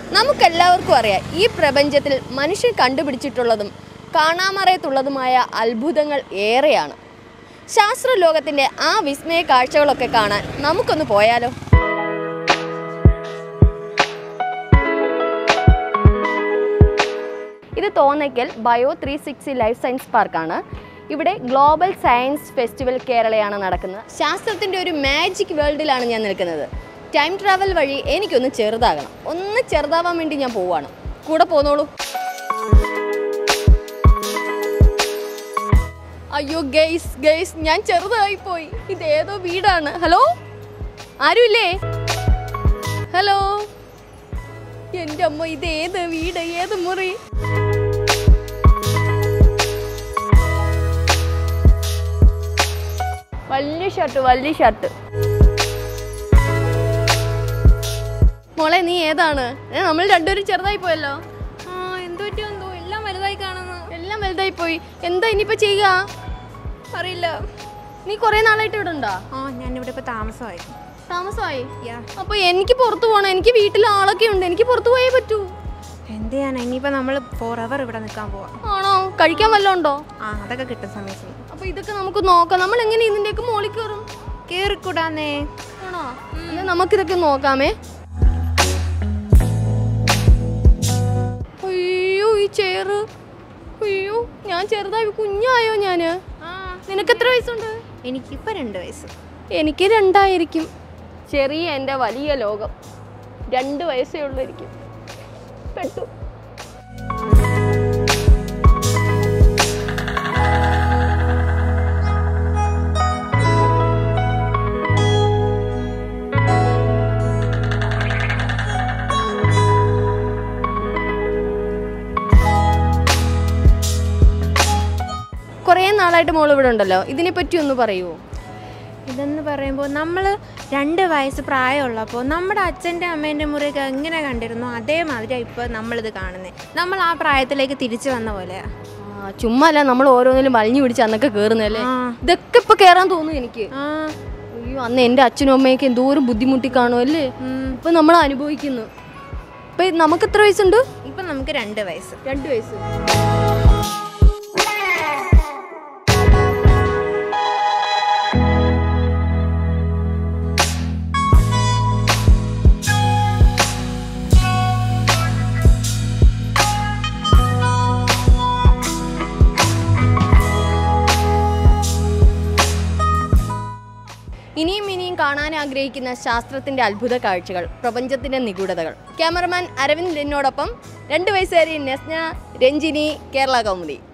നമുക്കെല്ലാവർക്കും അറിയാം ഈ പ്രപഞ്ചത്തിൽ മനുഷ്യൻ കണ്ടുപിടിച്ചിട്ടുള്ളതും കാണാമറയത്തുള്ളതുമായ അത്ഭുതങ്ങൾ ഏറെയാണ് ശാസ്ത്രലോകത്തിൻ്റെ ആ വിസ്മയ കാഴ്ചകളൊക്കെ കാണാൻ നമുക്കൊന്ന് പോയാലോ ഇത് Thonnakkal bio three sixty life science പാർക്കാണ് ഇവിടെ ഗ്ലോബൽ സയൻസ് ഫെസ്റ്റിവൽ കേരളയാണ് നടക്കുന്നത് ശാസ്ത്രത്തിൻ്റെ ഒരു മാജിക് വേൾഡിലാണ് ഞാൻ നിൽക്കുന്നത് ടൈം ട്രാവൽ വഴി എനിക്കൊന്ന് ചെറുതാകണം ഒന്ന് ചെറുതാവാൻ വേണ്ടി ഞാൻ പോവാണ് കൂടെ പോന്നോളൂ അയ്യോ ഗെയ്സ് ഗെയ്സ് ഞാൻ ചെറുതായി പോയി ഇത് ഏതോ വീടാണ് ഹലോ ആരുമില്ലേ ഹലോ എൻ്റെ അമ്മ ഇത് ഏത് വീട് ഏത് മുറി വലിയ ഷർട്ട് വലിയ ഷർട്ട് മോളെ നീ ഏതാണ് ഏ, നമ്മൾ രണ്ടുപേരും ചെറുതായി പോയല്ലോ ആ എന്തോ പറ്റിയോ എന്തോ എല്ലാം വലുതായി കാണുന്നു എല്ലാം വലുതായി പോയി എന്താ ഇനിയിപ്പോ ചെയ്യുക അറിയില്ല നീ കുറെ നാളായിട്ട് ഇവിടെ ഉണ്ടോ ആ ഞാൻ ഇവിടെ ഇപ്പൊ താമസമായി താമസമായി യാ അപ്പൊ എനിക്ക് പുറത്തു പോകണം എനിക്ക് വീട്ടിൽ ആളൊക്കെ ഉണ്ട് എനിക്ക് പുറത്തു പോയേ പറ്റൂ എന്ത് ചെയ്യാനാ ഇനിയിപ്പോ നമ്മൾ ഫോർ അവർ ഇവിടെ നിൽക്കാൻ പോവാ ആണോ കഴിക്കാൻ വല്ലതും ഉണ്ടോ ആ അതൊക്കെ കിട്ടും സമയത്ത് അപ്പൊ ഇതൊക്കെ നമുക്ക് നോക്കാം നമ്മൾ എങ്ങനെ ഇതിന്റെയൊക്കെ മോളിൽ കയറും കേറിക്കൂടാന്നേ ആണോ എന്നാ നമുക്കിതൊക്കെ നോക്കാമേ അയ്യോ ഈ ചെയറ് അയ്യോ ഞാൻ ചെറുതായി കുഞ്ഞായോ ഞാന് ആ നിനക്ക് എത്ര വയസ്സുണ്ട് എനിക്കിപ്പോ രണ്ട് വയസ്സ് എനിക്ക് രണ്ടായിരിക്കും ചെറിയ എൻ്റെ വലിയ ലോകം രണ്ട് വയസ്സേ ഉള്ളായിരിക്കും പെട്ടു കുറേ നാളായിട്ട് മോൾ ഇവിടെ ഉണ്ടല്ലോ ഇതിനെ പറ്റി ഒന്ന് പറയുമോ ഇതെന്ന് പറയുമ്പോൾ നമ്മൾ രണ്ട് വയസ്സ് പ്രായമുള്ളപ്പോൾ നമ്മുടെ അച്ഛൻ്റെ അമ്മേൻ്റെ മുറിയൊക്കെ എങ്ങനെ കണ്ടിരുന്നോ അതേമാതിരി ഇപ്പോൾ നമ്മളിത് കാണുന്നത് നമ്മൾ ആ പ്രായത്തിലേക്ക് തിരിച്ചു വന്ന പോലെയാ ആ ചുമ്മാ അല്ല നമ്മൾ ഓരോന്നിലും വലിഞ്ഞു പിടിച്ച് അന്നൊക്കെ കയറുന്നല്ലേ ആ ഇതൊക്കെ ഇപ്പൊ കേറാൻ തോന്നുന്നു എനിക്ക് ആ അയ്യോ അന്ന് എൻ്റെ അച്ഛനും അമ്മയൊക്കെ എന്തോരം ബുദ്ധിമുട്ടി കാണുമല്ലേ ഉം. ഇപ്പൊ നമ്മൾ അനുഭവിക്കുന്നു ഇപ്പൊ നമുക്ക് എത്ര വയസ്സുണ്ട് ഇപ്പം നമുക്ക് രണ്ട് വയസ്സ് രണ്ട് വയസ്സ് ഇനിയും ഇനിയും കാണാൻ ആഗ്രഹിക്കുന്ന ശാസ്ത്രത്തിന്റെ അത്ഭുത കാഴ്ചകൾ പ്രപഞ്ചത്തിന്റെ നിഗൂഢതകൾ ക്യാമറമാൻ അരവിന്ദ് എന്നോടൊപ്പം രണ്ട് വയസ്സുകാരി നെസ്ന രഞ്ജിനി കേരള കൗമുദി